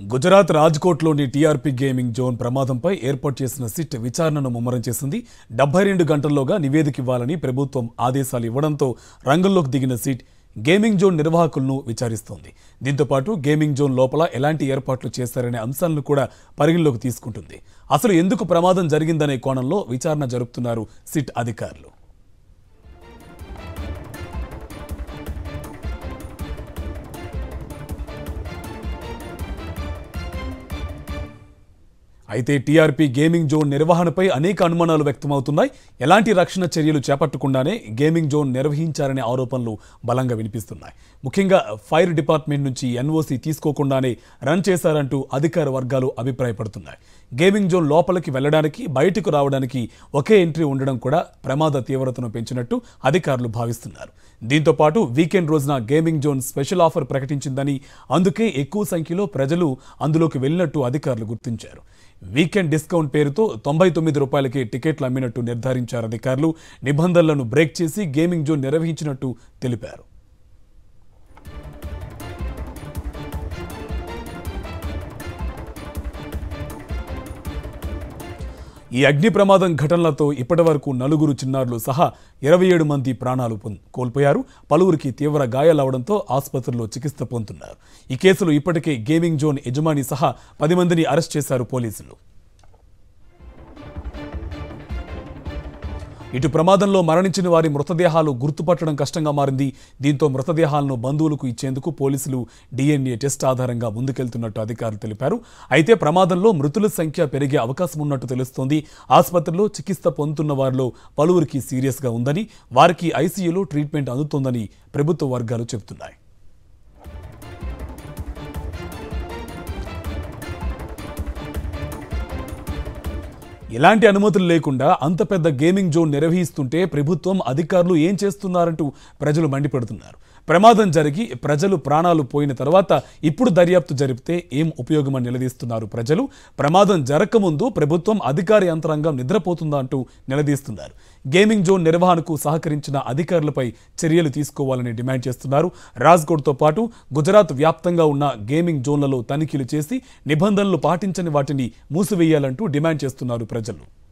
గుజరాత్ రాజ్కోట్లోని TRP gaming zone ప్రమాదంపై ఏర్పాటు చేసిన సిట్ విచారణను ముమ్మరం చేసింది డెబ్బై రెండు గంటల్లోగా నివేదిక ఇవ్వాలని ప్రభుత్వం ఆదేశాలు ఇవ్వడంతో రంగంలోకి దిగిన సిట్ గేమింగ్ జోన్ నిర్వాహకులను విచారిస్తోంది దీంతో పాటు గేమింగ్ జోన్ లోపల ఎలాంటి ఏర్పాట్లు చేశారనే అంశాలను కూడా పరిగణలోకి తీసుకుంటుంది అసలు ఎందుకు ప్రమాదం జరిగిందనే కోణంలో విచారణ జరుపుతున్నారు సిట్ అధికారులు అయితే టీఆర్పీ గేమింగ్ జోన్ నిర్వహణపై అనేక అనుమానాలు వ్యక్తమవుతున్నాయి ఎలాంటి రక్షణ చర్యలు చేపట్టకుండానే గేమింగ్ జోన్ నిర్వహించారనే ఆరోపణలు బలంగా వినిపిస్తున్నాయి ముఖ్యంగా ఫైర్ డిపార్ట్మెంట్ నుంచి ఎన్ఓసి తీసుకోకుండానే రన్ చేశారంటూ అధికార వర్గాలు అభిప్రాయపడుతున్నాయి గేమింగ్ జోన్ లోపలికి వెళ్ళడానికి బయటకు రావడానికి ఒకే ఎంట్రీ ఉండడం కూడా ప్రమాద తీవ్రతను పెంచినట్టు అధికారులు భావిస్తున్నారు దీంతో పాటు వీకెండ్ రోజున గేమింగ్ జోన్ స్పెషల్ ఆఫర్ ప్రకటించిందని అందుకే ఎక్కువ సంఖ్యలో ప్రజలు అందులోకి వెళ్ళినట్టు అధికారులు గుర్తించారు వీకెండ్ డిస్కౌంట్ పేరుతో తొంభై తొమ్మిది రూపాయలకి టికెట్లు అమ్మినట్టు నిర్ధారించారు అధికారులు నిబంధనలను బ్రేక్ చేసి గేమింగ్ జోన్ నిర్వహించినట్టు తెలిపారు ఈ అగ్ని ప్రమాదం ఘటనలతో ఇప్పటివరకు నలుగురు చిన్నారులు సహా ఇరవై ఏడు మంది ప్రాణాలు పొంద- కోల్పోయారు పలువురికి తీవ్ర గాయాలవడంతో ఆసుపత్రిలో చికిత్స పొందుతున్నారు ఈ కేసులో ఇప్పటికే గేమింగ్ జోన్ యజమాని సహా పది మందిని అరెస్ట్ చేశారు పోలీసులు ఇటు ప్రమాదంలో మరణించిన వారి మృతదేహాలు గుర్తుపట్టడం కష్టంగా మారింది దీంతో మృతదేహాలను బంధువులకు ఇచ్చేందుకు పోలీసులు డిఎన్ఏ టెస్ట్ ఆధారంగా ముందుకెళ్తున్నట్టు అధికారులు తెలిపారు అయితే ప్రమాదంలో మృతుల సంఖ్య పెరిగే అవకాశం ఉన్నట్టు తెలుస్తోంది ఆసుపత్రిలో చికిత్స పొందుతున్న వారిలో పలువురికి సీరియస్గా ఉందని వారికి ఐసీయూలో ట్రీట్మెంట్ అందుతోందని ప్రభుత్వ వర్గాలు చెబుతున్నాయి ఎలాంటి అనుమతులు లేకుండా అంత పెద్ద గేమింగ్ జోన్ నిర్వహిస్తుంటే ప్రభుత్వం అధికారులు ఏం చేస్తున్నారంటూ ప్రజలు మండిపడుతున్నారు ప్రమాదం జరిగి ప్రజలు ప్రాణాలు పోయిన తర్వాత ఇప్పుడు దర్యాప్తు జరిపితే ఏం ఉపయోగమని నిలదీస్తున్నారు ప్రజలు ప్రమాదం జరగకముందు ప్రభుత్వం అధికార యంత్రాంగం నిద్రపోతుందా అంటూ నిలదీస్తున్నారు గేమింగ్ జోన్ నిర్వహణకు సహకరించిన అధికారులపై చర్యలు తీసుకోవాలని డిమాండ్ చేస్తున్నారు రాజ్కోట్తో పాటు గుజరాత్ వ్యాప్తంగా ఉన్న గేమింగ్ జోన్లలో తనిఖీలు చేసి నిబంధనలు పాటించని వాటిని మూసివేయాలంటూ డిమాండ్ చేస్తున్నారు ప్రజలు